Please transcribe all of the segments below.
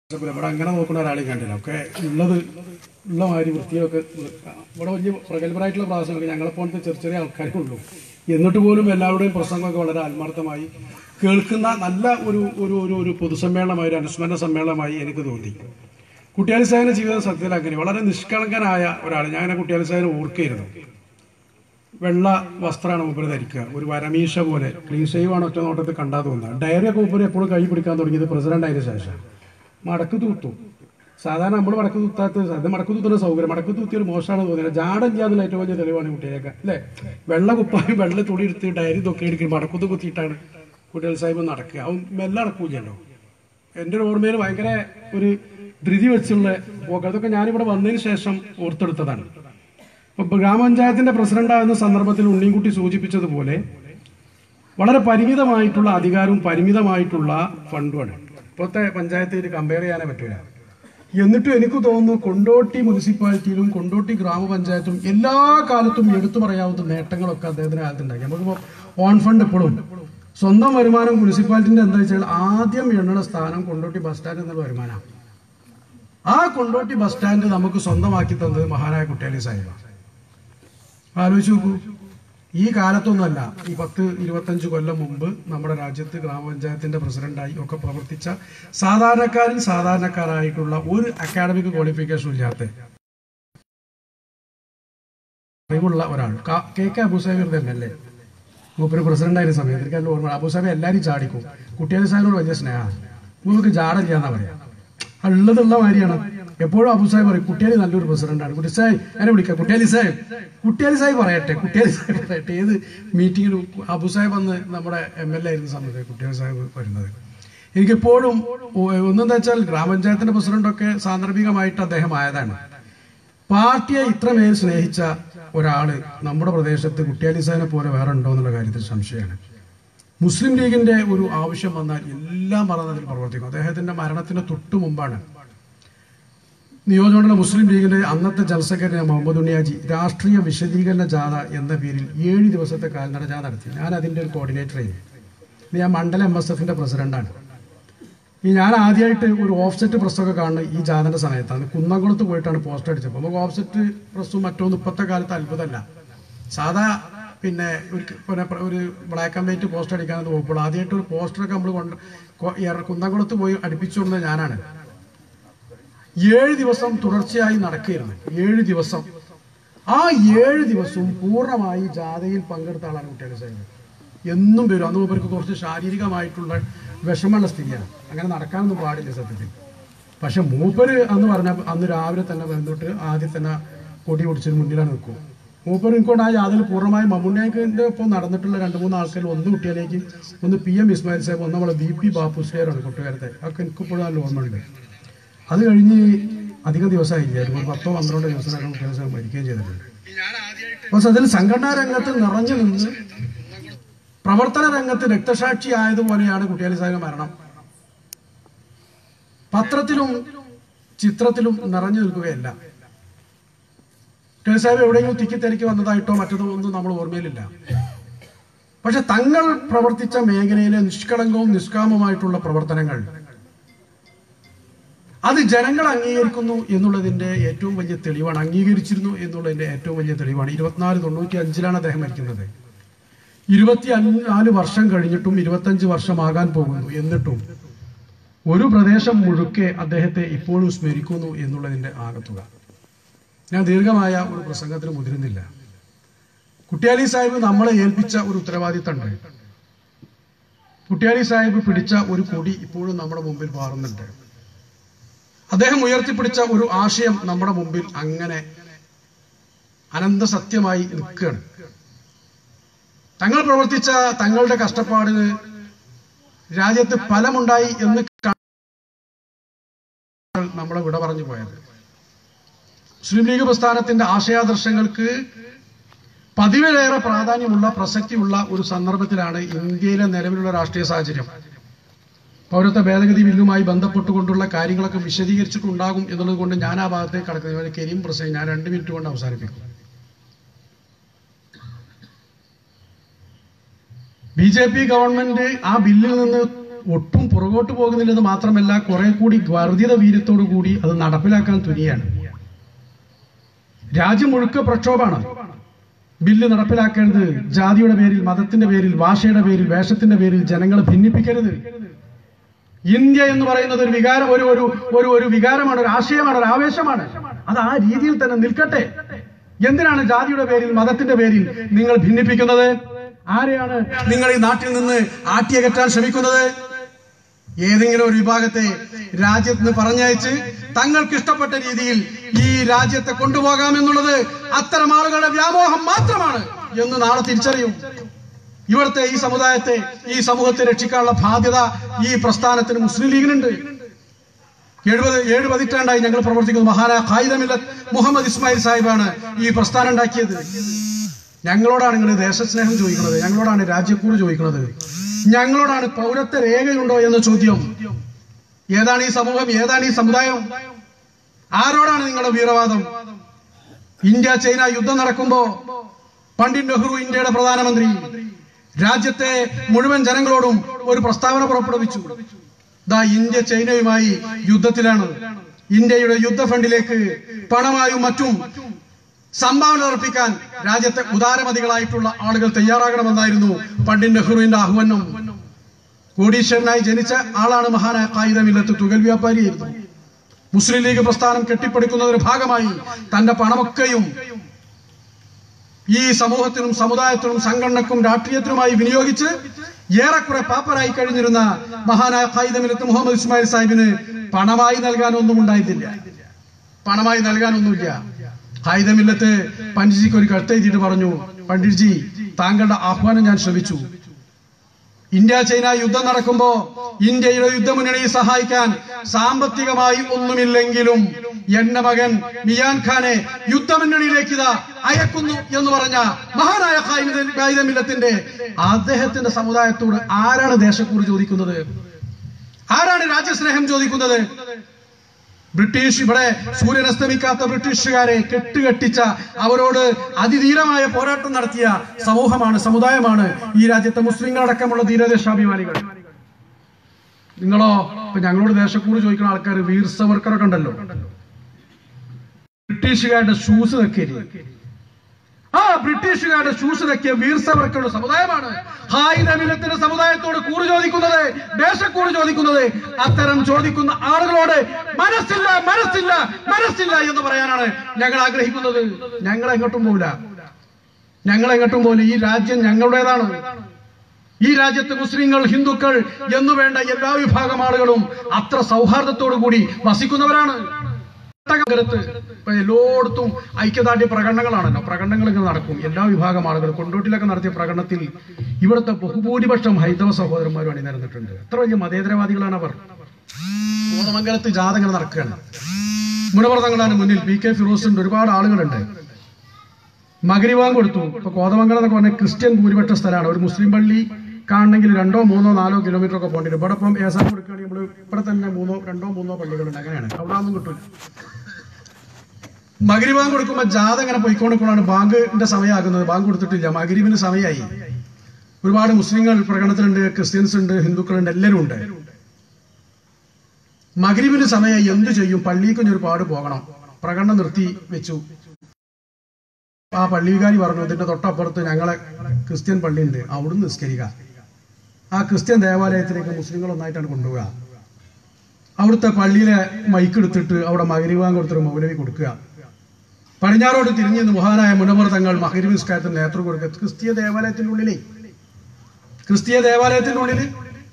ഇവിടെ ഇവിടെ അങ്ങനെ നോക്കുന്ന ഒരാളെയും കണ്ടില്ല ഒക്കെ ഉള്ളത് ഉള്ള മാതിരി വൃത്തിയൊക്കെ ഇവിടെ വലിയ പ്രഗത്ഭരായിട്ടുള്ള പ്രാവശ്യമൊക്കെ ഞങ്ങളെപ്പോലത്തെ ചെറിയ ചെറിയ ആൾക്കാരേ ഉള്ളൂ എന്നിട്ട് പോലും എല്ലാവരുടെയും പ്രസംഗമൊക്കെ വളരെ ആത്മാർത്ഥമായി കേൾക്കുന്ന നല്ല ഒരു ഒരു ഒരു ഒരു പൊതുസമ്മേളനമായി ഒരു അനുസ്മരണ സമ്മേളനമായി എനിക്ക് തോന്നി കുട്ടിയാലി സാഹിബിന്റെ ജീവിതം സത്യത്തിൽ അങ്ങനെ വളരെ നിഷ്കളങ്കനായ ഒരാൾ ഞാൻ അങ്ങനെ കുട്ടിയാലി സാഹിബിനെ ഓർക്കുകയായിരുന്നു വെള്ള വസ്ത്രമാണ് മൂപ്പര് ധരിക്കുക ഒരു വരമീശ പോലെ ക്ലീൻ ഷേവ് ആണ് ഒറ്റ നോട്ടത്തിൽ കണ്ടാ തോന്നുന്നത് ഡയറി ഒക്കെ മൂപ്പര് എപ്പോഴും കൈ പിടിക്കാൻ തുടങ്ങിയത് പ്രസിഡന്റ് ആയതിനു ശേഷം മടക്ക് തൂത്തു സാധാരണ നമ്മൾ മടക്ക് തൂത്താത്ത അത് മടക്ക് തൂത്തുന്ന സൗകര്യം മടക്ക് തൂത്തിയ ഒരു മോശമാണ് തോന്നിയത് ജാടല്ലാന്നുള്ള ഏറ്റവും വലിയ തെളിവാണ് കുട്ടിയൊക്കെ അല്ലേ വെള്ള കുപ്പായും വെള്ള തുണി എടുത്ത് ഡയറി തൊക്കെ എടുക്കും മടക്കുത്ത് കുത്തിയിട്ടാണ് കുട്ടികൾ സാഹിബ് നടക്കുക അവൻ മെല്ലെ നടക്കൂലല്ലോ എൻ്റെ ഒരു ഓർമ്മയിൽ ഭയങ്കര ഒരു ധൃതി വെച്ചുള്ള പോക്ക് അതൊക്കെ ഞാനിവിടെ വന്നതിന് ശേഷം ഓർത്തെടുത്തതാണ് ഇപ്പൊ ഗ്രാമപഞ്ചായത്തിന്റെ പ്രസിഡന്റാകുന്ന സന്ദർഭത്തിൽ ഉണ്ണിൻകുട്ടി സൂചിപ്പിച്ചതുപോലെ വളരെ പരിമിതമായിട്ടുള്ള അധികാരവും പരിമിതമായിട്ടുള്ള ഫണ്ടുമാണ് ഇപ്പോഴത്തെ പഞ്ചായത്തിൽ കമ്പയർ ചെയ്യാനേ പറ്റില്ല എന്നിട്ടും എനിക്ക് തോന്നുന്നു കൊണ്ടോട്ടി മുനിസിപ്പാലിറ്റിയിലും കൊണ്ടോട്ടി ഗ്രാമപഞ്ചായത്തും എല്ലാ കാലത്തും എടുത്തു പറയാവുന്ന നേട്ടങ്ങളൊക്കെ അദ്ദേഹത്തിന് കാലത്തുണ്ടായി നമുക്കിപ്പോൾ ഓൺ ഫണ്ട് ഇപ്പോഴും സ്വന്തം വരുമാനം മുനിസിപ്പാലിറ്റിന്റെ എന്താ വെച്ചാൽ ആദ്യം എണ്ണണ സ്ഥാനം കൊണ്ടോട്ടി ബസ് സ്റ്റാൻഡ് എന്നുള്ള വരുമാനമാണ് ആ കൊണ്ടോട്ടി ബസ് സ്റ്റാൻഡ് നമുക്ക് സ്വന്തമാക്കി തന്നത് മഹാനായ കുട്ടിയാലി സാഹിബാണ് ആലോചിച്ച് നോക്കൂ ഈ കാലത്തൊന്നുമല്ല ഈ പത്ത് ഇരുപത്തഞ്ച് കൊല്ലം മുമ്പ് നമ്മുടെ രാജ്യത്ത് ഗ്രാമപഞ്ചായത്തിന്റെ പ്രസിഡന്റായി ഒക്കെ പ്രവർത്തിച്ച സാധാരണക്കാരിൽ സാധാരണക്കാരായിട്ടുള്ള ഒരു അക്കാഡമിക് ക്വാളിഫിക്കേഷൻ ഇല്ലാത്ത അറിവുള്ള ഒരാൾ ക- കെ കെ അബുസാഹിബ് തന്നെ അല്ലേ മൂപ്പര് പ്രസിഡന്റ് ആയിരുന്ന സമയത്ത് എനിക്ക് അതിൽ ഓർമ്മ അബുസാഹിബ് എല്ലാവരും ചാടിക്കും കുട്ടിയാലി സാഹിബിനോട് വലിയ സ്നേഹമാണ് നമുക്ക് ജാടല്ല എന്നാ പറയാം ആ ഉള്ളതുള്ള മാതിരിയാണ് എപ്പോഴും അബുസാഹിബ് പറയും കുട്ടിയാലി നല്ലൊരു പ്രസിഡന്റാണ് കുട്ടി സാഹിബ് എന്നെ വിളിക്കാം കുട്ടിയാലി സാഹിബ് കുട്ടിയാലി സാഹിബ് പറയട്ടെ കുട്ടിയാലി സാഹിബ് പറയട്ടെ ഏത് മീറ്റിങ്ങിലും അബുസാഹിബ് അന്ന് നമ്മുടെ എം എൽ എ ആയിരുന്ന സമയത്ത് കുട്ടിയാലി സാഹിബ് വരുന്നത് എനിക്കെപ്പോഴും ഒ- ഒന്നെന്താ വെച്ചാൽ ഗ്രാമപഞ്ചായത്തിന്റെ പ്രസിഡന്റൊക്കെ സാന്ദർഭികമായിട്ട് അദ്ദേഹം ആയതാണ് പാർട്ടിയെ ഇത്രമേൽ സ്നേഹിച്ച ഒരാള് നമ്മുടെ പ്രദേശത്ത് കുട്ടിയാലി സാഹിബിനെ പോലെ വേറെ ഉണ്ടോ എന്നുള്ള കാര്യത്തിൽ സംശയമാണ് മുസ്ലിം ലീഗിന്റെ ഒരു ആവശ്യം വന്നാൽ എല്ലാം മറന്നതിൽ പ്രവർത്തിക്കും അദ്ദേഹത്തിന്റെ മരണത്തിന് തൊട്ടു മുമ്പാണ് നിയോജകമണ്ഡല മുസ്ലിം ലീഗിന്റെ അന്നത്തെ ജനറൽ സെക്രട്ടറി മുഹമ്മദ് ഉണ്ണിയാജി രാഷ്ട്രീയ വിശദീകരണ ജാഥ എന്ന പേരിൽ ഏഴ് ദിവസത്തെ കാൽനട ജാഥ നടത്തി ഞാൻ അതിന്റെ ഒരു കോർഡിനേറ്റർ ആയിരുന്നു ഇത് ഞാൻ മണ്ഡല എം എസ് എഫിന്റെ പ്രസിഡന്റാണ് ഈ ഞാൻ ആദ്യമായിട്ട് ഒരു ഓഫ്സെറ്റ് പ്രസ്സൊക്കെ കാണുന്നത് ഈ ജാഥന്റെ സമയത്താണ് കുന്നംകുളത്ത് പോയിട്ടാണ് പോസ്റ്റർ അടിച്ചപ്പോൾ നമുക്ക് ഓഫ്സെറ്റ് പ്രസ്സും മറ്റൊന്നും ഇപ്പോഴത്തെ കാലത്ത് അത്ഭുതമല്ല സാധാ പിന്നെ ഒരു പിന്നെ പ്ര- ഒരു ബ്ലാക്ക് ആൻഡ് വൈറ്റ് പോസ്റ്റർ അടിക്കാനെന്ന് പോകുമ്പോൾ ആദ്യമായിട്ട് ഒരു പോസ്റ്ററൊക്കെ നമ്മൾ കൊണ്ട് കൊ- എറ- കുന്നംകുളത്ത് പോയി അടുപ്പിച്ചു കൊണ്ടത് ഞാനാണ് ഏഴ് ദിവസം തുടർച്ചയായി നടക്കുകയായിരുന്നു ഏഴ് ദിവസം ആ ഏഴ് ദിവസവും പൂർണ്ണമായി ജാഥയിൽ പങ്കെടുത്ത ആളാണ് കുട്ടികളുടെ സൈന്യം എന്നും വരും അന്ന് ഇവർക്ക് കുറച്ച് ശാരീരികമായിട്ടുള്ള വിഷമമുള്ള സ്ഥിതിയാണ് അങ്ങനെ നടക്കാനൊന്നും പാടില്ല സത്യത്തിൽ പക്ഷെ മൂപ്പര് അന്ന് പറഞ്ഞ അന്ന് രാവിലെ തന്നെ വന്നിട്ട് ആദ്യം തന്നെ കൊടി പിടിച്ചൊരു മുന്നിലാണ് നിൽക്കും മൂപ്പര് എനിക്കൊണ്ട് ആ യാതിൽ പൂർണ്ണമായും മമ്മൂണിയാക്കിന്റെ ഒപ്പം നടന്നിട്ടുള്ള രണ്ട് മൂന്ന് ആൾക്കാർ ഒന്ന് കുട്ടിയിലേക്ക് ഒന്ന് പി എം ഇസ്മായിൽ സാഹിബ് ഒന്ന് നമ്മളെ ബി പി ബാപ്പു സ്ലേറാണ് കൊട്ടുകാരത്തെ അതൊക്കെ എനിക്കിപ്പോഴും നല്ല ഓർമ്മയുണ്ട് അത് കഴിഞ്ഞ് അധികം ദിവസമായില്ല ഒരു പത്തോ പന്ത്രണ്ടോ ദിവസം കുട്ടികളെ സാഹിബ് മരിക്കുകയും ചെയ്തിട്ടുണ്ട് അപ്പോൾ അതിൽ സംഘടനാ രംഗത്ത് നിറഞ്ഞു നിന്ന് പ്രവർത്തന രംഗത്ത് രക്തസാക്ഷി ആയതുപോലെയാണ് കുട്ടിയാലി സാഹിബ് മരണം പത്രത്തിലും ചിത്രത്തിലും നിറഞ്ഞു നിൽക്കുകയല്ല കുട്ടിയാലി സാഹിബ് എവിടെയെങ്കിലും തിക്കിത്തിരക്കി വന്നതായിട്ടോ മറ്റതോ ഒന്നും നമ്മൾ ഓർമ്മയിലില്ല പക്ഷെ തങ്ങൾ പ്രവർത്തിച്ച മേഖലയിലെ നിഷ്കളങ്കവും നിഷ്കാമമായിട്ടുള്ള പ്രവർത്തനങ്ങൾ അത് ജനങ്ങൾ അംഗീകരിക്കുന്നു എന്നുള്ളതിന്റെ ഏറ്റവും വലിയ തെളിവാണ് അംഗീകരിച്ചിരുന്നു എന്നുള്ളതിന്റെ ഏറ്റവും വലിയ തെളിവാണ് ഇരുപത്തിനാല് തൊണ്ണൂറ്റി അഞ്ചിലാണ് അദ്ദേഹം മരിക്കുന്നത് ഇരുപത്തി നാല് വർഷം കഴിഞ്ഞിട്ടും ഇരുപത്തഞ്ച് വർഷമാകാൻ പോകുന്നു എന്നിട്ടും ഒരു പ്രദേശം മുഴുക്കെ അദ്ദേഹത്തെ ഇപ്പോഴും സ്മരിക്കുന്നു എന്നുള്ളതിന്റെ ആകത്തുക ഞാൻ ദീർഘമായ ഒരു പ്രസംഗത്തിന് മുതിരുന്നില്ല കുട്ടിയാലി സാഹിബ് നമ്മളെ ഏൽപ്പിച്ച ഒരു ഉത്തരവാദിത്തമുണ്ട് കുട്ടിയാലി സാഹിബ് പിടിച്ച ഒരു കൊടി ഇപ്പോഴും നമ്മുടെ മുമ്പിൽ പാറുന്നുണ്ട് അദ്ദേഹം ഉയർത്തിപ്പിടിച്ച ഒരു ആശയം നമ്മുടെ മുമ്പിൽ അങ്ങനെ അനന്ത സത്യമായി നിൽക്കുകയാണ് തങ്ങൾ പ്രവർത്തിച്ച തങ്ങളുടെ കഷ്ടപ്പാടിന് രാജ്യത്ത് ഫലമുണ്ടായി എന്ന് കാ- നമ്മളെ വിട പറഞ്ഞു പോയത് മുസ്ലിം ലീഗ് പ്രസ്ഥാനത്തിന്റെ ആശയാദർശങ്ങൾക്ക് പതിവിലേറെ പ്രാധാന്യമുള്ള പ്രസക്തിയുള്ള ഒരു സന്ദർഭത്തിലാണ് ഇന്ത്യയിലെ നിലവിലുള്ള രാഷ്ട്രീയ സാഹചര്യം പൗരത്വ ഭേദഗതി ബില്ലുമായി ബന്ധപ്പെട്ടുകൊണ്ടുള്ള കാര്യങ്ങളൊക്കെ വിശദീകരിച്ചിട്ടുണ്ടാകും എന്നുള്ളത് കൊണ്ട് ഞാൻ ആ ഭാഗത്തേക്ക് കടക്കുന്നത് കരീം പ്രസംഗം ഞാൻ രണ്ട് മിനിറ്റ് കൊണ്ട് അവസാനിപ്പിക്കും ബി ജെ പി ഗവൺമെന്റ് ആ ബില്ലിൽ നിന്ന് ഒട്ടും പുറകോട്ട് പോകുന്നില്ലെന്ന് മാത്രമല്ല കുറെ കൂടി വർദ്ധിത വീര്യത്തോടു കൂടി അത് നടപ്പിലാക്കാൻ തുനിയാണ് രാജ്യം മുഴുക്ക പ്രക്ഷോഭമാണ് ബില്ല് നടപ്പിലാക്കരുത് ജാതിയുടെ പേരിൽ മതത്തിന്റെ പേരിൽ ഭാഷയുടെ പേരിൽ വേഷത്തിന്റെ പേരിൽ ജനങ്ങളെ ഭിന്നിപ്പിക്കരുത് ഇന്ത്യ എന്ന് പറയുന്നത് ഒരു വികാരം ഒരു ഒരു ഒരു ഒരു വികാരമാണ് ഒരു ആശയമാണ് ഒരു ആവേശമാണ് അത് ആ രീതിയിൽ തന്നെ നിൽക്കട്ടെ എന്തിനാണ് ജാതിയുടെ പേരിൽ മതത്തിന്റെ പേരിൽ നിങ്ങൾ ഭിന്നിപ്പിക്കുന്നത് ആരെയാണ് നിങ്ങൾ ഈ നാട്ടിൽ നിന്ന് ആട്ടിയകറ്റാൻ ശ്രമിക്കുന്നത് ഏതെങ്കിലും ഒരു വിഭാഗത്തെ രാജ്യത്ത് നിന്ന് പറഞ്ഞയച്ച് തങ്ങൾക്ക് ഇഷ്ടപ്പെട്ട രീതിയിൽ ഈ രാജ്യത്തെ കൊണ്ടുപോകാമെന്നുള്ളത് അത്തരം ആളുകളുടെ വ്യാമോഹം മാത്രമാണ് എന്ന് നാളെ തിരിച്ചറിയും ഇവിടുത്തെ ഈ സമുദായത്തെ ഈ സമൂഹത്തെ രക്ഷിക്കാനുള്ള ബാധ്യത ഈ പ്രസ്ഥാനത്തിന് മുസ്ലിം ലീഗിനുണ്ട് എഴുപത് ഏഴ് പതിറ്റാണ്ടായി ഞങ്ങൾ പ്രവർത്തിക്കുന്നത് മഹാനായ ഖായിദമില്ല മുഹമ്മദ് ഇസ്മായിൽ സാഹിബാണ് ഈ പ്രസ്ഥാനം ഉണ്ടാക്കിയത് ഞങ്ങളോടാണ് നിങ്ങൾ ദേശസ്നേഹം ചോദിക്കുന്നത് ഞങ്ങളോടാണ് രാജ്യക്കൂറ് ചോദിക്കുന്നത് ഞങ്ങളോടാണ് പൗരത്വ രേഖയുണ്ടോ എന്ന ചോദ്യം ഏതാണ് ഈ സമൂഹം ഏതാണ് ഈ സമുദായം ആരോടാണ് നിങ്ങളുടെ വീരവാദം ഇന്ത്യ ചൈന യുദ്ധം നടക്കുമ്പോ പണ്ഡിറ്റ് നെഹ്റു ഇന്ത്യയുടെ പ്രധാനമന്ത്രി രാജ്യത്തെ മുഴുവൻ ജനങ്ങളോടും ഒരു പ്രസ്താവന പുറപ്പെടുവിച്ചു ദാ ഇന്ത്യ ചൈനയുമായി യുദ്ധത്തിലാണ് ഇന്ത്യയുടെ യുദ്ധ ഫണ്ടിലേക്ക് പണമായും മറ്റും സംഭാവന അർപ്പിക്കാൻ രാജ്യത്തെ ഉദാരമതികളായിട്ടുള്ള ആളുകൾ തയ്യാറാകണമെന്നായിരുന്നു പണ്ഡിറ്റ് നെഹ്റുവിന്റെ ആഹ്വാനം കോടീശ്വരനായി ജനിച്ച ആളാണ് മഹാനായ കായികമില്ലത്ത് തുകൽ വ്യാപാരിയായിരുന്നു മുസ്ലിം ലീഗ് പ്രസ്ഥാനം കെട്ടിപ്പടുക്കുന്നതിന് ഭാഗമായി തന്റെ പണമൊക്കെയും ഈ സമൂഹത്തിനും സമുദായത്തിനും സംഘടനക്കും രാഷ്ട്രീയത്തിനുമായി വിനിയോഗിച്ച് ഏറെക്കുറെ പാപ്പരായി കഴിഞ്ഞിരുന്ന മഹാനായ ഖായിദമിലത്ത് മുഹമ്മദ് ഇസ്മായിൽ സാഹിബിന് പണമായി നൽകാനൊന്നും ഉണ്ടായിട്ടില്ല പണമായി നൽകാനൊന്നുമില്ല ഖായിദമില്ലത്ത് പണ്ഡിറ്റ്ജിക്ക് ഒരു കത്തെഴുതിയിട്ട് പറഞ്ഞു പണ്ഡിറ്റ്ജി താങ്കളുടെ ആഹ്വാനം ഞാൻ ശ്രമിച്ചു ഇന്ത്യ ചൈന യുദ്ധം നടക്കുമ്പോ ഇന്ത്യയുടെ യുദ്ധമുന്നണിയെ സഹായിക്കാൻ സാമ്പത്തികമായി ഒന്നുമില്ലെങ്കിലും എന്റെ മകൻ മിയാൻ ഖാനെ യുദ്ധമുന്നണിയിലേക്ക് ഇതാ അയക്കുന്നു എന്ന് പറഞ്ഞ മഹാനായ ഖായിദമില്ലത്തിന്റെ അദ്ദേഹത്തിന്റെ സമുദായത്തോട് ആരാണ് ദേശക്കൂറ് ചോദിക്കുന്നത് ആരാണ് രാജ്യസ്നേഹം ചോദിക്കുന്നത് ബ്രിട്ടീഷ് ഇവിടെ സൂര്യൻ അസ്തമിക്കാത്ത ബ്രിട്ടീഷുകാരെ കെട്ടുകെട്ടിച്ച അവരോട് അതിധീരമായ പോരാട്ടം നടത്തിയ സമൂഹമാണ് സമുദായമാണ് ഈ രാജ്യത്തെ മുസ്ലിങ്ങളടക്കമുള്ള ധീരദേശാഭിമാനികൾ നിങ്ങളോ ഇപ്പൊ ഞങ്ങളോട് ദേശക്കൂറ് ചോദിക്കുന്ന ആൾക്കാർ വീർ സവർക്കറൊക്കെ ഉണ്ടല്ലോ ബ്രിട്ടീഷുകാരുടെ ഷൂസ് തെക്കേരി ആ ബ്രിട്ടീഷുകാരുടെ ഷൂസ് തെക്കിയ വീർ സവർക്കറുടെ സമുദായമാണ് ഹായിദമിലത്തിന്റെ സമുദായത്തോട് കൂറ് ചോദിക്കുന്നത് ദേശക്കൂറ് ചോദിക്കുന്നത് അത്തരം ചോദിക്കുന്ന ആളുകളോട് മനസ്സില്ല മനസ്സില്ല മനസ്സില്ല എന്ന് പറയാനാണ് ഞങ്ങൾ ആഗ്രഹിക്കുന്നത് ഞങ്ങൾ എങ്ങോട്ടും പോവില്ല ഞങ്ങൾ എങ്ങോട്ടും പോകില്ല ഈ രാജ്യം ഞങ്ങളുടേതാണ് ഈ രാജ്യത്ത് മുസ്ലിങ്ങൾ ഹിന്ദുക്കൾ എന്നു വേണ്ട എല്ലാ വിഭാഗം ആളുകളും അത്ര സൗഹാർദ്ദത്തോടു കൂടി വസിക്കുന്നവരാണ് നഗരത്ത് ഇപ്പൊ എല്ലായിടത്തും ഐക്യദാർഢ്യ പ്രകടനങ്ങളാണല്ലോ പ്രകടനങ്ങൾ ഇങ്ങനെ നടക്കും എല്ലാ വിഭാഗം ആളുകൾ കൊണ്ടോട്ടിലൊക്കെ നടത്തിയ പ്രകടനത്തിൽ ഇവിടുത്തെ ബഹുഭൂരിപക്ഷം ഹൈന്ദവ സഹോദരന്മാരും അണിനിരന്നിട്ടുണ്ട് എത്ര വലിയ മതേതരവാദികളാണ് അവർ കോതമംഗലത്ത് ജാഥകൾ നടക്കുകയാണ് മുനവർത്തങ്ങളാണ് മുന്നിൽ പി കെ ഫിറോസ് ഉണ്ട് ഒരുപാട് ആളുകളുണ്ട് മകരിവാൻ കൊടുത്തു ഇപ്പൊ കോതമംഗലം എന്നൊക്കെ പറഞ്ഞാൽ ക്രിസ്ത്യൻ ഭൂരിപക്ഷ സ്ഥലമാണ് ഒരു മുസ്ലിം പള്ളി കാണണമെങ്കിൽ രണ്ടോ മൂന്നോ നാലോ കിലോമീറ്റർ ഒക്കെ പോകേണ്ടി വരും ഇവിടെ ഇപ്പം ഏസാൻ കൊടുക്കുകയാണെങ്കിൽ നമ്മൾ ഇവിടെ തന്നെ മൂന്നോ രണ്ടോ മൂന്നോ പള്ളികളുണ്ട് അങ്ങനെയാണ് അവിടെ ഒന്നും കിട്ടില്ല മകരിബാങ്ക് കൊടുക്കുമ്പോൾ ജാഥ ഇങ്ങനെ പോയിക്കൊണ്ടിരിക്കുമ്പോഴാണ് ബാങ്കിന്റെ സമയമാകുന്നത് ബാങ്ക് കൊടുത്തിട്ടില്ല മകരിബിന് സമയമായി ഒരുപാട് മുസ്ലിങ്ങൾ പ്രകടനത്തിലുണ്ട് ക്രിസ്ത്യൻസ് ഉണ്ട് ഹിന്ദുക്കളുണ്ട് എല്ലാവരും ഉണ്ട് മകരിബിന് സമയമായി എന്ത് ചെയ്യും പള്ളിക്ക് ഒരുപാട് പോകണം പ്രകടനം നിർത്തി വെച്ചു ആ പള്ളിക്കാരി പറഞ്ഞു ഇതിന്റെ തൊട്ടപ്പുറത്ത് ഞങ്ങളെ ക്രിസ്ത്യൻ പള്ളിയുണ്ട് അവിടുന്ന് നിസ്കരിക്കുക ആ ക്രിസ്ത്യൻ ദേവാലയത്തിലേക്ക് മുസ്ലിങ്ങൾ ഒന്നായിട്ടാണ് കൊണ്ടുപോവുക അവിടുത്തെ പള്ളിയിലെ മൈക്ക് എടുത്തിട്ട് അവിടെ മകരിവാൻ കൊടുത്തൊരു മൗലവി കൊടുക്കുക പടിഞ്ഞാറോട് തിരിഞ്ഞു നിന്ന് മഹാനായ മുനവർ തങ്ങൾ മഹരി നിസ്കാരത്തിന് നേതൃത്വം കൊടുക്കുക ക്രിസ്തീയ ദേവാലയത്തിന്റെ ഉള്ളിലേ ക്രിസ്തീയ ദേവാലയത്തിന്റെ ഉള്ളില്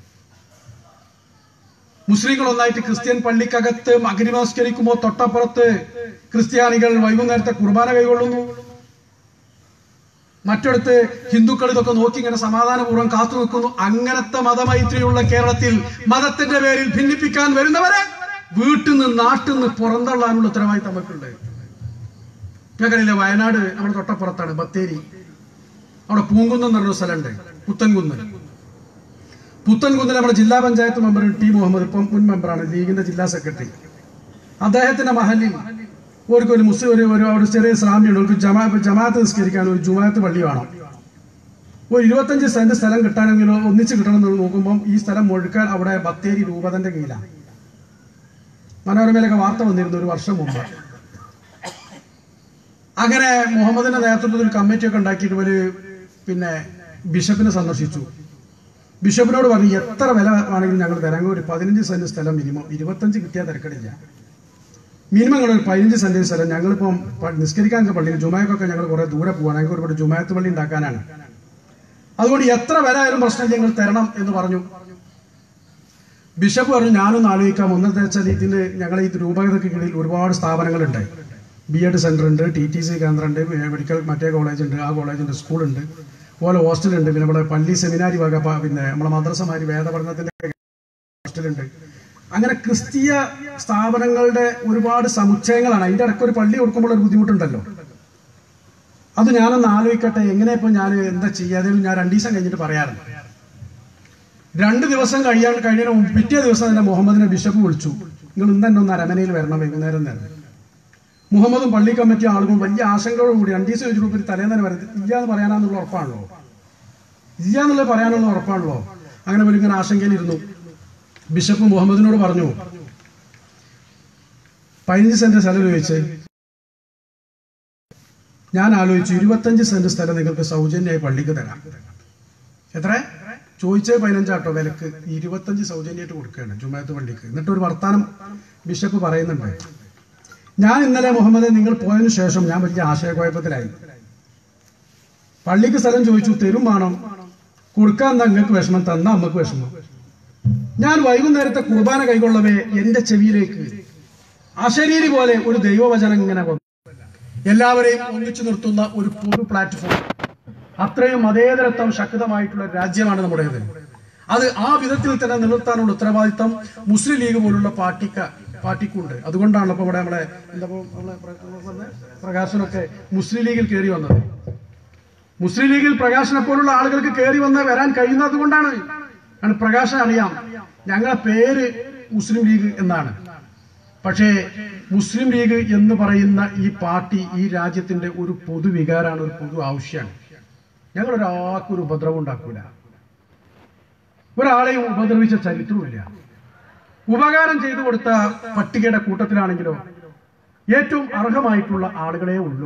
മുസ്ലിങ്ങൾ ഒന്നായിട്ട് ക്രിസ്ത്യൻ പള്ളിക്കകത്ത് മകരി നമസ്കരിക്കുമ്പോൾ തൊട്ടപ്പുറത്ത് ക്രിസ്ത്യാനികൾ വൈകുന്നേരത്തെ കുർബാന കൈകൊള്ളുന്നു മറ്റടുത്ത് ഹിന്ദുക്കൾ ഇതൊക്കെ നോക്കി ഇങ്ങനെ സമാധാനപൂർവ്വം കാത്തു നിൽക്കുന്നു അങ്ങനത്തെ മതമൈത്രിയുള്ള കേരളത്തിൽ മതത്തിന്റെ പേരിൽ ഭിന്നിപ്പിക്കാൻ വരുന്നവരെ വീട്ടിൽ നിന്ന് നാട്ടിൽ നിന്ന് പുറന്തള്ളാനുള്ള ഉത്തരവാദിത്തം നമുക്കുണ്ട് ഞങ്ങളിലെ വയനാട് നമ്മുടെ തൊട്ടപ്പുറത്താണ് ബത്തേരി അവിടെ പൂങ്കുന്നം എന്ന് പറഞ്ഞൊരു സ്ഥലമുണ്ട് പുത്തൻകുന്ന് പുത്തൻകുന്നിൽ നമ്മുടെ ജില്ലാ പഞ്ചായത്ത് മെമ്പർ ടി മുഹമ്മദ് ഇപ്പം മുൻ മെമ്പറാണ് ലീഗിന്റെ ജില്ലാ സെക്രട്ടറി അദ്ദേഹത്തിന്റെ മഹലിൽ അവർക്ക് ഒരു മുസ്ലിം ഒരു ഒരു ഒരു ചെറിയ സ്ലാമിയുണ്ട് അവർക്ക് ജമാ ജമാഅത്ത് നിസ്കരിക്കാൻ ഒരു ജുമാഅത്ത് പള്ളി വേണം ഒരു ഇരുപത്തഞ്ച് സെന്റ് സ്ഥലം കിട്ടാനെങ്കിലോ ഒന്നിച്ച് കിട്ടണമെന്ന് നോക്കുമ്പോൾ ഈ സ്ഥലം മുഴുക്കാൻ അവിടെ ബത്തേരി രൂപതന്റെ കീഴിലാണ് മനോരമയിലൊക്കെ വാർത്ത വന്നിരുന്നു ഒരു വർഷം മുമ്പ് അങ്ങനെ മുഹമ്മദിന്റെ നേതൃത്വത്തിൽ കമ്മിറ്റിയൊക്കെ ഉണ്ടാക്കിയിട്ട് ഒരു പിന്നെ ബിഷപ്പിനെ സന്ദർശിച്ചു ബിഷപ്പിനോട് പറഞ്ഞു എത്ര വില ആണെങ്കിലും ഞങ്ങൾ തരാൻ ഒരു പതിനഞ്ച് സെന്റ് സ്ഥലം മിനിമം ഇരുപത്തഞ്ച് കിട്ടിയാൽ തിരക്കടില്ല മിനിമം ഞങ്ങൾ ഒരു പതിനഞ്ച് സെന്റ് സ്ഥലം ഞങ്ങളിപ്പം പ- നിസ്കരിക്കാനൊക്കെ പള്ളിയിൽ ജുമായക്കൊക്കെ ഞങ്ങൾ കുറെ ദൂരെ പോവാണ് ഞങ്ങൾക്ക് ഒരുപാട് ജുമായത്ത് പള്ളി ഉണ്ടാക്കാനാണ് അതുകൊണ്ട് എത്ര വില ആയാലും പ്രശ്നം ഞങ്ങൾ തരണം എന്ന് പറഞ്ഞു ബിഷപ്പ് പറഞ്ഞു ഞാനൊന്ന് ആലോചിക്കാം ഒന്നെന്ന് വെച്ചാൽ ഇതിന് ഞങ്ങളെ ഈ രൂപകതയ്ക്ക് കീഴിൽ ഒരുപാട് സ്ഥാപനങ്ങളുണ്ട് ബി എഡ് സെന്റർ ഉണ്ട് ടി ടി സി കേന്ദ്രം ഉണ്ട് മെഡിക്കൽ മറ്റേ കോളേജ് ഉണ്ട് ആ കോളേജുണ്ട് സ്കൂളുണ്ട് അതുപോലെ ഹോസ്റ്റലുണ്ട് പിന്നെ നമ്മുടെ പള്ളി സെമിനാരി വക പ- പിന്നെ നമ്മളെ മദ്രസമാരി വേദപഠനത്തിന്റെ ഹോസ്റ്റലുണ്ട് അങ്ങനെ ക്രിസ്തീയ സ്ഥാപനങ്ങളുടെ ഒരുപാട് സമുച്ചയങ്ങളാണ് അതിന്റെ ഇടയ്ക്ക് ഒരു പള്ളി കൊടുക്കുമ്പോൾ ഒരു ബുദ്ധിമുട്ടുണ്ടല്ലോ അത് ഞാനൊന്ന് ആലോചിക്കട്ടെ എങ്ങനെ ഇപ്പൊ ഞാൻ എന്താ ചെയ്യാതെ ഞാൻ രണ്ടു ദിവസം കഴിഞ്ഞിട്ട് പറയാറുണ്ട് രണ്ട് ദിവസം കഴിയാൻ കഴിയണ മുമ്പ് പിറ്റേ ദിവസം തന്നെ മുഹമ്മദിനെ ബിഷപ്പ് വിളിച്ചു നിങ്ങൾ ഇന്ന് തന്നെ ഒന്ന് അരമനയിൽ വരണം വൈകുന്നേരം തന്നെ മുഹമ്മദും പള്ളി കമ്മിറ്റി ആളുകളും വലിയ ആശങ്കയോട് കൂടി രണ്ടു ദിവസം ചോദിച്ചു ഒരു തലേന്ന് തന്നെ വരരുത് ഇല്ല എന്ന് പറയാനാന്നുള്ള ഉറപ്പാണല്ലോ ഇല്ല എന്നുള്ളത് പറയാനുള്ള ഉറപ്പാണല്ലോ അങ്ങനെ ഒരു ഇങ്ങനെ ആശങ്കയിലിരുന്നു ബിഷപ്പ് മുഹമ്മദിനോട് പറഞ്ഞു പതിനഞ്ച് സെന്റ് സ്ഥലം ചോദിച്ച് ഞാൻ ആലോചിച്ചു ഇരുപത്തഞ്ച് സെന്റ് സ്ഥലം നിങ്ങൾക്ക് സൗജന്യമായി പള്ളിക്ക് തരാം എത്ര ചോദിച്ചത് പതിനഞ്ചാട്ടോ വിലക്ക് ഇരുപത്തഞ്ച് സൗജന്യമായിട്ട് കൊടുക്കുകയാണ് ജുമായത്ത് പള്ളിക്ക് എന്നിട്ട് ഒരു വർത്താനം ബിഷപ്പ് പറയുന്നുണ്ട് ഞാൻ ഇന്നലെ മുഹമ്മദെ നിങ്ങൾ പോയതിനു ശേഷം ഞാൻ വലിയ ആശയക്കുഴപ്പത്തിലായി പള്ളിക്ക് സ്ഥലം ചോദിച്ചു തരും വേണം കൊടുക്കാൻ നിങ്ങൾക്ക് വിഷമം തന്ന അമ്മക്ക് വിഷമം ഞാൻ വൈകുന്നേരത്തെ കുർബാന കൈകൊള്ളവേ എന്റെ ചെവിയിലേക്ക് അശരീരി പോലെ ഒരു ദൈവവചനം ഇങ്ങനെ വന്നു എല്ലാവരെയും ഒന്നിച്ചു നിർത്തുന്ന ഒരു പൊതു പ്ലാറ്റ്ഫോം അത്രയും മതേതരത്വം ശക്തമായിട്ടുള്ള ഒരു രാജ്യമാണ് നമ്മുടേത് അത് ആ വിധത്തിൽ തന്നെ നിലനിർത്താനുള്ള ഉത്തരവാദിത്തം മുസ്ലിം ലീഗ് പോലുള്ള പാർട്ടിക്ക് പാർട്ടിക്കുണ്ട് അതുകൊണ്ടാണ് ഇപ്പൊ ഇവിടെ നമ്മളെ എന്താ ഇപ്പൊ നമ്മളെ പ്ര- നമ്മള് പറഞ്ഞെ? പ്രകാശനൊക്കെ മുസ്ലിം ലീഗിൽ കയറി വന്നത് മുസ്ലിം ലീഗിൽ പ്രകാശനെ പോലുള്ള ആളുകൾക്ക് കയറി വന്ന് വരാൻ കഴിയുന്നത് കൊണ്ടാണ് കാരണം പ്രകാശൻ അറിയാം ഞങ്ങളെ പേര് മുസ്ലിം ലീഗ് എന്നാണ് പക്ഷേ മുസ്ലിം ലീഗ് എന്ന് പറയുന്ന ഈ പാർട്ടി ഈ രാജ്യത്തിന്റെ ഒരു പൊതുവികാരാണ് ഒരു പൊതു ആവശ്യമാണ് ഞങ്ങൾ ഒരാൾക്കും ഒരു ഉപദ്രവം ഉണ്ടാക്കൂല ഒരാളെയും ഉപദ്രവിച്ച ചരിത്രമില്ല ഉപകാരം ചെയ്തു കൊടുത്ത പട്ടികയുടെ കൂട്ടത്തിലാണെങ്കിലോ ഏറ്റവും അർഹമായിട്ടുള്ള ആളുകളെ ഉള്ളൂ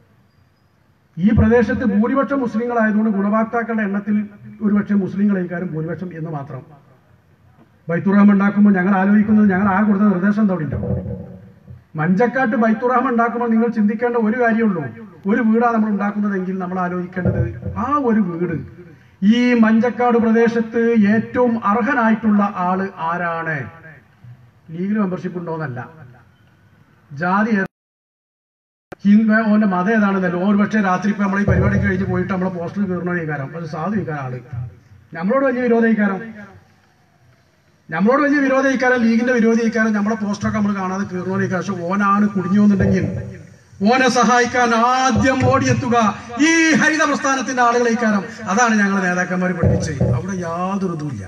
ഈ പ്രദേശത്ത് ഭൂരിപക്ഷം മുസ്ലിങ്ങളായതുകൊണ്ട് ഗുണഭോക്താക്കളുടെ എണ്ണത്തിൽ ഒരുപക്ഷെ മുസ്ലിങ്ങളേക്കാരും ഭൂരിപക്ഷം എന്ന് മാത്രം ബൈത്തുറാം ഉണ്ടാക്കുമ്പോൾ ഞങ്ങൾ ആലോചിക്കുന്നത് ഞങ്ങൾ ആ കൊടുത്ത നിർദ്ദേശം എന്താ ഉണ്ടോ മഞ്ചക്കാട്ട് ബൈത്തുറാം ഉണ്ടാക്കുമ്പോൾ നിങ്ങൾ ചിന്തിക്കേണ്ട ഒരു കാര്യമുള്ളൂ ഒരു വീടാണ് നമ്മൾ ഉണ്ടാക്കുന്നതെങ്കിൽ നമ്മൾ ആലോചിക്കേണ്ടത് ആ ഒരു വീട് ഈ മഞ്ചക്കാട് പ്രദേശത്ത് ഏറ്റവും അർഹനായിട്ടുള്ള ആള് ആരാണ് ലീഗിൽ മെമ്പർഷിപ്പ് ഉണ്ടോന്നല്ല ജാതി ഏതാ? ഹിന്ദു ഓന്റെ മതം ഏതാണെന്നല്ലോ ഒരു പക്ഷേ രാത്രി ഇപ്പൊ നമ്മൾ ഈ പരിപാടി കഴിഞ്ഞ് പോയിട്ട് നമ്മളെ പോസ്റ്ററിൽ കയറണ ഇക്കാരം പക്ഷെ സാധു ഇക്കാരം ആള് നമ്മളോട് വലിയ വിരോധ ഇക്കാരം നമ്മളോട് വലിയ വിരോധ ഇക്കാരം ലീഗിന്റെ വിരോധി ഇക്കാരം നമ്മളെ പോസ്റ്ററൊക്കെ നമ്മൾ കാണാതെ കീറുന്ന ഇക്കാരം പക്ഷെ ഓനാണ് കുടിഞ്ഞു എന്നുണ്ടെങ്കിൽ ഓനെ സഹായിക്കാൻ ആദ്യം ഓടിയെത്തുക ഈ ഹരിത പ്രസ്ഥാനത്തിന്റെ ആളുകളെ ഇക്കാരം അതാണ് ഞങ്ങൾ നേതാക്കന്മാർ പഠിപ്പിച്ചത് അവിടെ യാതൊരു ഇതുമില്ല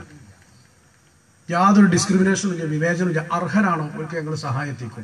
യാതൊരു ഡിസ്ക്രിമിനേഷനും ഇല്ല വിവേചനവും ഇല്ല അർഹരാണോ അവർക്ക് ഞങ്ങൾ സഹായത്തിക്കും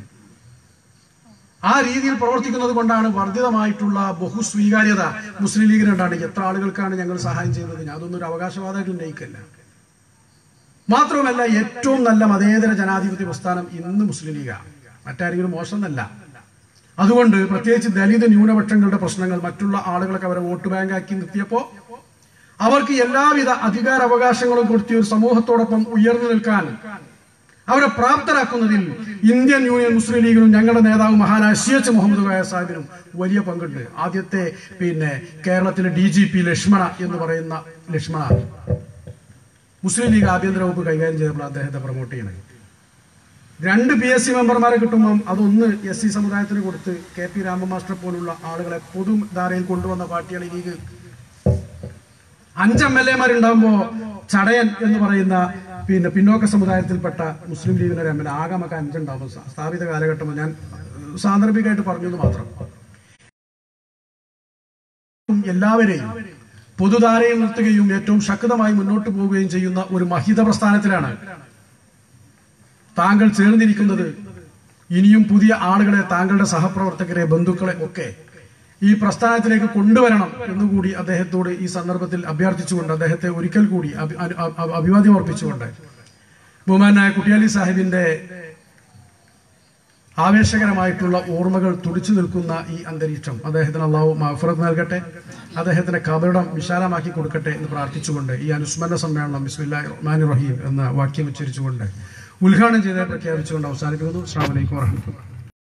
ആ രീതിയിൽ പ്രവർത്തിക്കുന്നത് കൊണ്ടാണ് വർദ്ധിതമായിട്ടുള്ള ബഹുസ്വീകാര്യത മുസ്ലിം ലീഗിനുണ്ടാണ് എത്ര ആളുകൾക്കാണ് ഞങ്ങൾ സഹായം ചെയ്യുന്നത് ഞാൻ അതൊന്നും ഒരു അവകാശവാദമായിട്ട് ഉന്നയിക്കല്ല മാത്രവുമല്ല ഏറ്റവും നല്ല മതേതര ജനാധിപത്യ പ്രസ്ഥാനം ഇന്ന് മുസ്ലിം ലീഗാണ് മറ്റാരെങ്കിലും മോശമെന്നല്ല അതുകൊണ്ട് പ്രത്യേകിച്ച് ദലിത് ന്യൂനപക്ഷങ്ങളുടെ പ്രശ്നങ്ങൾ മറ്റുള്ള ആളുകളൊക്കെ അവരെ വോട്ട് ബാങ്കാക്കി നിർത്തിയപ്പോ അവർക്ക് എല്ലാവിധ അധികാര അവകാശങ്ങളും കൊടുത്തി ഒരു സമൂഹത്തോടൊപ്പം ഉയർന്നു നിൽക്കാൻ അവരെ പ്രാപ്തരാക്കുന്നതിൽ ഇന്ത്യൻ യൂണിയൻ മുസ്ലിം ലീഗിനും ഞങ്ങളുടെ നേതാവ് മഹാനായ സി എച്ച് മുഹമ്മദ് കോയ സാഹിബിനും വലിയ പങ്കുണ്ട് ആദ്യത്തെ പിന്നെ കേരളത്തിലെ ഡി ജി പി ലക്ഷ്മണ എന്ന് പറയുന്ന ലക്ഷ്മണ മുസ്ലിം ലീഗ് ആഭ്യന്തര വകുപ്പ് കൈകാര്യം ചെയ്തപ്പോൾ അദ്ദേഹത്തെ പ്രൊമോട്ട് ചെയ്യണത് രണ്ട് പി എസ് സി മെമ്പർമാരെ കിട്ടുമ്പം അതൊന്ന് എസ് സി സമുദായത്തിന് കൊടുത്ത് കെ പി രാമ മാസ്റ്റർ പോലുള്ള ആളുകളെ പൊതുധാരയിൽ കൊണ്ടുവന്ന പാർട്ടിയാണ് ഈ ലീഗ് അഞ്ച് എം എൽ എമാരുണ്ടാകുമ്പോ ചടയൻ എന്ന് പറയുന്ന പിന്നെ പിന്നോക്ക സമുദായത്തിൽപ്പെട്ട മുസ്ലിം ലീഗിന്റെ ഒരു എം എൽ എ ആകെ നമുക്ക് അഞ്ചുണ്ടാവും സ്ഥാ- സ്ഥാപിത കാലഘട്ടം ഞാൻ ഏഹ്, സാന്ദർഭികമായിട്ട് പറഞ്ഞത് മാത്രം എല്ലാവരെയും പൊതുധാരയിൽ നിർത്തുകയും ഏറ്റവും ശക്തമായി മുന്നോട്ട് പോവുകയും ചെയ്യുന്ന ഒരു മഹിത പ്രസ്ഥാനത്തിലാണ് താങ്കൾ ചേർന്നിരിക്കുന്നത് ഇനിയും പുതിയ ആളുകളെ താങ്കളുടെ സഹപ്രവർത്തകരെ ബന്ധുക്കളെ ഒക്കെ ഈ പ്രസ്ഥാനത്തിലേക്ക് കൊണ്ടുവരണം എന്നുകൂടി അദ്ദേഹത്തോട് ഈ സന്ദർഭത്തിൽ അഭ്യർത്ഥിച്ചുകൊണ്ട് അദ്ദേഹത്തെ ഒരിക്കൽ കൂടി അഭി- അ- അ- അഭിവാദ്യം അർപ്പിച്ചുകൊണ്ട് ബഹുമാനായ കുട്ടിയാലി സാഹിബിന്റെ ആവേശകരമായിട്ടുള്ള ഓർമ്മകൾ തുടിച്ചു നിൽക്കുന്ന ഈ അന്തരീക്ഷം അദ്ദേഹത്തിന് അള്ളാഹു മഹഫറത്ത് നൽകട്ടെ അദ്ദേഹത്തിന്റെ കബറിടം വിശാലമാക്കി കൊടുക്കട്ടെ എന്ന് പ്രാർത്ഥിച്ചുകൊണ്ട് ഈ അനുസ്മരണ സമ്മേളനം ബിസ്മില്ലാഹി റഹ്മാനി റഹീം എന്ന വാക്യം ഉച്ചരിച്ചുകൊണ്ട് ഉദ്ഘാടനം ചെയ്ത് പ്രഖ്യാപിച്ചുകൊണ്ട് അവസാനിപ്പിക്കുന്നു അസ്സാം വലൈക്കും വാഹമത്തുള്ള